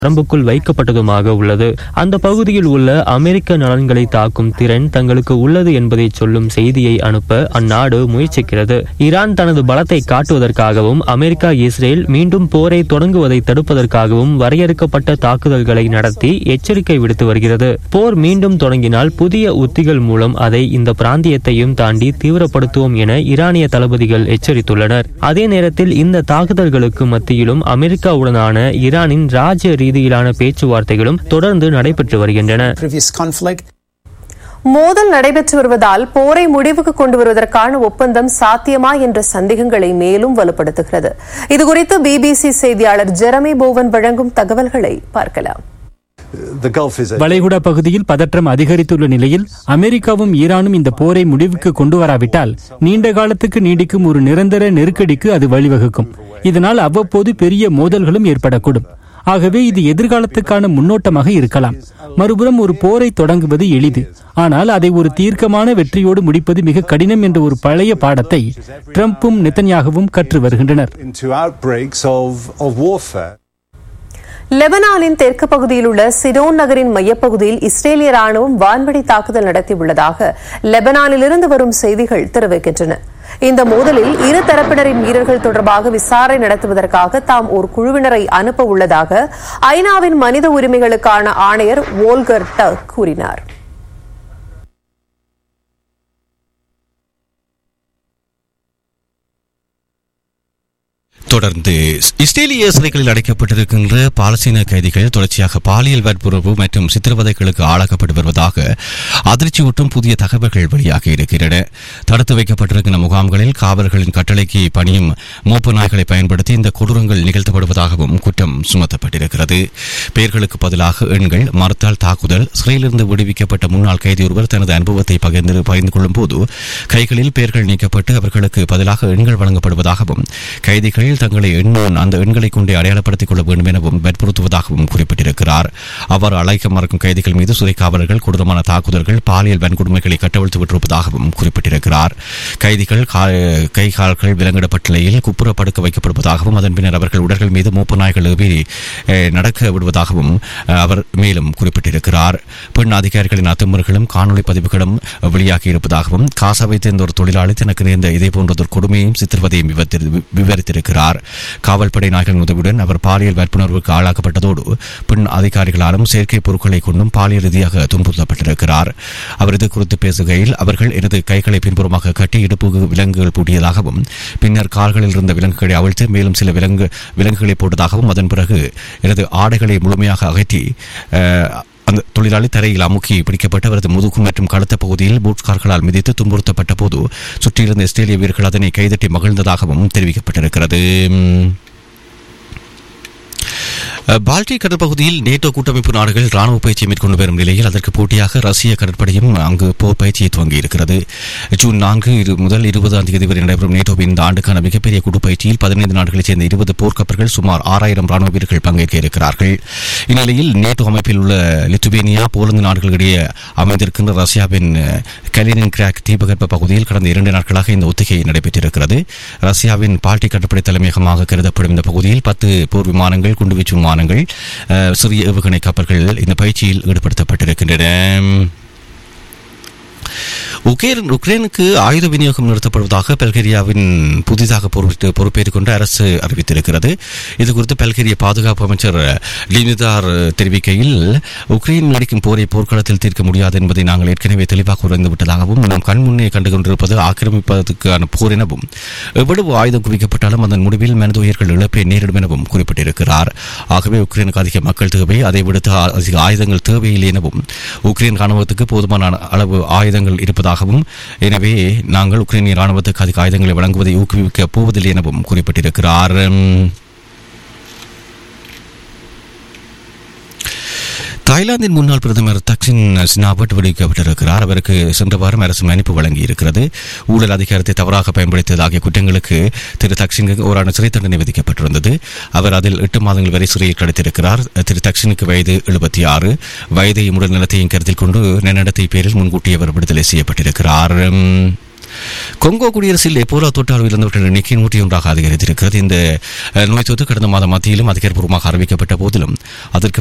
வரம்புக்குள் வைக்கப்பட்டதுமாக உள்ளது அந்த பகுதியில் உள்ள அமெரிக்க நலன்களை தாக்கும் திறன் தங்களுக்கு உள்ளது என்பதை சொல்லும் செய்தியை அனுப்ப அந்நாடு முயற்சிக்கிறது ஈரான் தனது பலத்தை காட்டுவதற்காகவும் அமெரிக்கா இஸ்ரேல் மீண்டும் போரை தொடங்குவதை தடுப்பதற்காகவும் வரையறுக்கப்பட்ட தாக்குதல்களை நடத்தி எச்சரிக்கை விடுத்து வருகிறது போர் மீண்டும் தொடங்கினால் புதிய உத்திகள் மூலம் அதை இந்த பிராந்தியத்தையும் தாண்டி தீவிரப்படுத்துவோம் என ஈரானிய தளபதிகள் எச்சரித்துள்ளனர் அதே நேரத்தில் இந்த தாக்குதல்களுக்கு மத்தியிலும் அமெரிக்காவுடனான ஈரானின் ராஜ்ய ரீதியிலான பேச்சுவார்த்தைகளும் தொடர்ந்து நடைபெற்று வருகின்றன previous conflict. மோதல் நடைபெற்று வருவதால் போரை முடிவுக்கு கொண்டு வருவதற்கான ஒப்பந்தம் சாத்தியமா என்ற சந்தேகங்களை மேலும் வலுப்படுத்துகிறது இதுகுறித்து பிபிசி செய்தியாளர் ஜெரமி போவன் வழங்கும் தகவல்களை பார்க்கலாம் The Gulf is a வளைகுடா பகுதியில் பதற்றம் அதிகரித்துள்ள நிலையில் அமெரிக்காவும் ஈரானும் இந்த போரை முடிவுக்கு கொண்டு வராவிட்டால் நீண்ட காலத்துக்கு நீடிக்கும் ஒரு நிரந்தர நெருக்கடிக்கு அது வழிவகுக்கும் இதனால் அவ்வப்போது பெரிய மோதல்களும் ஏற்படக்கூடும் ஆகவே இது எதிர்காலத்துக்கான முன்னோட்டமாக இருக்கலாம் மறுபுறம் ஒரு போரை தொடங்குவது எளிது ஆனால் அதை ஒரு தீர்க்கமான வெற்றியோடு முடிப்பது மிக கடினம் என்ற ஒரு பழைய பாடத்தை ட்ரம்பும் நெத்தன்யாகவும் கற்று வருகின்றனர் into outbreaks of, of warfare. லெபனானின் தெற்கு பகுதியில் உள்ள சிடோன் நகரின் மையப்பகுதியில் இஸ்ரேலிய ராணுவம் வான்வழி தாக்குதல் நடத்தியுள்ளதாக லெபனானிலிருந்து வரும் செய்திகள் தெரிவிக்கின்றன இந்த மோதலில் இரு தரப்பினரின் வீரர்கள் தொடர்பாக விசாரணை நடத்துவதற்காக தாம் ஒரு குழுவினரை அனுப்ப உள்ளதாக ஐநாவின் மனித உரிமைகளுக்கான ஆணையர் வோல்கர் டர்க் கூறினார் தொடர்ந்து இஸ்ரேலிய சிறைகளில் அடைக்கப்பட்டிருக்கின்ற பாலஸ்தீன கைதிகள் தொடர்ச்சியாக பாலியல் வன்புணர்வு மற்றும் சித்திரவதைகளுக்கு ஆளாக்கப்பட்டு வருவதாக அதிர்ச்சியூட்டும் புதிய தகவல்கள் வெளியாகி இருக்கின்றன தடுத்து வைக்கப்பட்டிருக்கின்ற முகாம்களில் காவலர்களின் கட்டளைக்கு பணியும் மோப்பு நாய்களை பயன்படுத்தி இந்த கொடூரங்கள் நிகழ்த்தப்படுவதாகவும் குற்றம் சுமத்தப்பட்டிருக்கிறது பெயர்களுக்கு பதிலாக எண்கள் மறுத்தால் தாக்குதல் சிறையிலிருந்து விடுவிக்கப்பட்ட முன்னாள் கைதி ஒருவர் தனது அனுபவத்தை பகிர்ந்து பகிர்ந்து கொள்ளும் போது கைகளில் பெயர்கள் நீக்கப்பட்டு அவர்களுக்கு பதிலாக எண்கள் வழங்கப்படுவதாகவும் கைதிகள் தங்களை எண்ணும் அந்த எண்களை கொண்டே அடையாளப்படுத்திக் கொள்ள வேண்டும் எனவும் வற்புறுத்துவதாகவும் குறிப்பிட்டிருக்கிறார் அவர் அழைக்க மறக்கும் கைதிகள் மீது சிறை காவலர்கள் கொடூரமான தாக்குதல்கள் பாலியல் வன்கொடுமைகளை கட்டவிழ்த்து விட்டிருப்பதாகவும் குறிப்பிட்டிருக்கிறார் கைதிகள் கா- கை கால்கள் விலங்கிடப்பட்ட நிலையில் குப்புற படுக்க வைக்கப்படுவதாகவும் அதன் பின்னர் அவர்கள் உடல்கள் மீது மூப்பு நாய்கள் ஏவி அஹ், நடக்க விடுவதாகவும் அஹ், அவர் மேலும் குறிப்பிட்டிருக்கிறார் பெண் அதிகாரிகளின் அத்துமுறைகளும் காணொலி பதிவுகளும் வெளியாகி இருப்பதாகவும் காசாவை சேர்ந்த ஒரு தொழிலாளி தனக்கு நேர்ந்த இதே போன்ற ஒரு கொடுமையும் சித்திரவதையும் விவரித்திரு- விவரித்திருக்கிறார் காவல்படை நாயகரின் உதவியுடன் அவர் பாலியல் வன்புணர்வுக்கு ஆளாக்கப்பட்டதோடு பெண் அதிகாரிகளாலும் செயற்கை பொருட்களை கொண்டும் பாலியல் ரீதியாக துன்புறுத்தப்பட்டிருக்கிறார் அவர் இது குறித்து பேசுகையில் அவர்கள் எனது கைகளை பின்புறமாக கட்டி இடுப்பு விலங்குகள் பூட்டியதாகவும் பின்னர் கால்களில் இருந்த விலங்குகளை அவிழ்த்து மேலும் சில விலங்கு விலங்குகளை போட்டதாகவும் அதன் பிறகு எனது ஆடைகளை முழுமையாக அகற்றி அஹ், அந்த தொழிலாளி தரையில் அமுக்கி பிடிக்கப்பட்டு அவரது முதுகு மற்றும் கழுத்த பகுதியில் பூட் கார்களால் மிதித்து துன்புறுத்தப்பட்ட போது சுற்றியிருந்த இஸ்ரேலிய வீரர்கள் அதனை கைதட்டி மகிழ்ந்ததாகவும் தெரிவிக்கப்பட்டிருக்கிறது அஹ், பால்டிக் கடற்பகுதியில் நேட்டோ கூட்டமைப்பு நாடுகள் ராணுவ பயிற்சியை மேற்கொண்டு வரும் நிலையில் அதற்கு போட்டியாக ரஷ்ய கடற்படையும் அங்கு போர் பயிற்சியை துவங்கி இருக்கிறது ஜூன் நான்கு இரு முதல் இருபதாம் தேதி வரை நடைபெறும் நேட்டோவின் இந்த ஆண்டுக்கான மிகப்பெரிய கூட்டு பயிற்சியில் பதினைந்து நாடுகளைச் சேர்ந்த இருபது போர்க்கப்பல்கள் சுமார் ஆறாயிரம் ராணுவ வீரர்கள் பங்கேற்க இருக்கிறார்கள் இந்நிலையில் நேட்டோ அமைப்பில் உள்ள லித்துவேனியா போலந்து நாடுகளிடையே அமைந்திருக்கின்ற ரஷ்யாவின் கலினின் கிராக் தீபகற்ப பகுதியில் கடந்த இரண்டு நாட்களாக இந்த ஒத்திகை நடைபெற்றிருக்கிறது ரஷ்யாவின் பால்டிக் கடற்படை தலைமையகமாக கருதப்படும் இந்த பகுதியில் பத்து போர் விமானங்கள் குண்டுவீச்சு விமானங்கள் அஹ், சிறிய ஏவுகணை கப்பல்கள் இந்த பயிற்சியில் ஈடுபடுத்தப்பட்டிருக்கின்றன உக்ரைன் உக்ரைனுக்கு ஆயுத விநியோகம் நிறுத்தப்படுவதாக பல்கேரியாவின் புதிதாக பொறுப்பேற்று பொறுப்பேற்றுக் கொண்ட அரசு அறிவித்திருக்கிறது இது குறித்து பல்கேரிய பாதுகாப்பு அமைச்சர் லிமிதார் தெரிவிக்கையில் உக்ரைன் நடிக்கும் போரை போர்க்களத்தில் தீர்க்க முடியாது என்பதை நாங்கள் ஏற்கனவே தெளிவாக உணர்ந்து விட்டதாகவும் நாம் கண் முன்னே கண்டு கொண்டிருப்பது ஆக்கிரமிப்பதற்கான போர் எனவும் எவ்வளவு ஆயுதம் குவிக்கப்பட்டாலும் அதன் முடிவில் மனித உயிர்கள் இழப்பை நேரிடும் எனவும் குறிப்பிட்டிருக்கிறார் ஆகவே உக்ரைனுக்கு அதிக மக்கள் தேவை அதை விடுத்து ஆ- அதிக ஆயுதங்கள் தேவையில்லை எனவும் உக்ரைன் ராணுவத்துக்கு போதுமான அளவு ஆயுதங்கள் இருப்பதாகவும் எனவே நாங்கள் உக்ரைனிய ராணுவத்துக்கு அதிக ஆயுதங்களை வழங்குவதை ஊக்குவிக்கப் போவதில்லை எனவும் குறிப்பிட்டிருக்கிறார் தாய்லாந்தின் முன்னாள் பிரதமர் தக்சின் சினாபட் விடுவிக்கப்பட்டிருக்கிறார் அவருக்கு சென்ற வாரம் அரசு மன்னிப்பு வழங்கி இருக்கிறது ஊழல் அதிகாரத்தை தவறாக பயன்படுத்தியது ஆகிய குற்றங்களுக்கு திரு தக்சினுக்கு ஓராண்டு சிறை தண்டனை விதிக்கப்பட்டிருந்தது அவர் அதில் எட்டு மாதங்கள் வரை சிறையில் கிடைத்திருக்கிறார் திரு தக்சினுக்கு வயது எழுபத்தி ஆறு வயதையும் உடல் நலத்தையும் கருத்தில் கொண்டு நன்னடத்தை பேரில் முன்கூட்டி அவர் விடுதலை செய்யப்பட்டிருக்கிறார் உம், கொங்கோ குடியரசில் எப்போலா தொற்றால் இறந்தவர்கள் எண்ணிக்கை நூற்றி ஒன்றாக அதிகரித்திருக்கிறது இந்த அஹ், நோய் தொற்று கடந்த மாதம் மத்தியிலும் அதிகாரப்பூர்வமாக அறிவிக்கப்பட்ட போதிலும் அதற்கு